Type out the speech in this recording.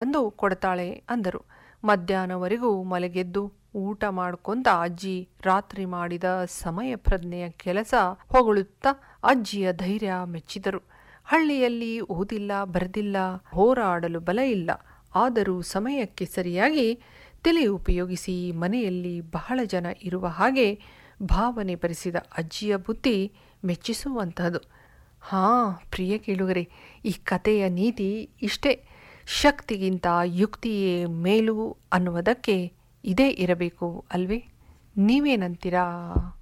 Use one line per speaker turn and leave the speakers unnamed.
ತಂದು ಕೊಡ್ತಾಳೆ ಅಂದರು ಮಧ್ಯಾಹ್ನವರೆಗೂ ಮಲಗೆದ್ದು ಊಟ ಮಾಡ್ಕೊಂತ ಅಜ್ಜಿ ರಾತ್ರಿ ಮಾಡಿದ ಸಮಯ ಪ್ರಜ್ಞೆಯ ಕೆಲಸ ಹೊಗಳುತ್ತಾ ಅಜ್ಜಿಯ ಧೈರ್ಯ ಮೆಚ್ಚಿದರು ಹಳ್ಳಿಯಲ್ಲಿ ಓದಿಲ್ಲ ಬರೆದಿಲ್ಲ ಹೋರಾಡಲು ಬಲ ಇಲ್ಲ ಆದರೂ ಸಮಯಕ್ಕೆ ಸರಿಯಾಗಿ ತಲೆ ಉಪಯೋಗಿಸಿ ಮನೆಯಲ್ಲಿ ಬಹಳ ಜನ ಇರುವ ಹಾಗೆ ಭಾವನೆ ಭರಿಸಿದ ಅಜ್ಜಿಯ ಬುದ್ಧಿ ಮೆಚ್ಚಿಸುವಂತಹದು ಹಾಂ ಪ್ರಿಯ ಕೇಳುಗರೆ ಈ ಕಥೆಯ ನೀತಿ ಇಷ್ಟೇ ಶಕ್ತಿಗಿಂತ ಯುಕ್ತಿಯೇ ಮೇಲು ಅನ್ನುವುದಕ್ಕೆ ಇದೇ ಇರಬೇಕು ಅಲ್ವೇ ನೀವೇನಂತೀರಾ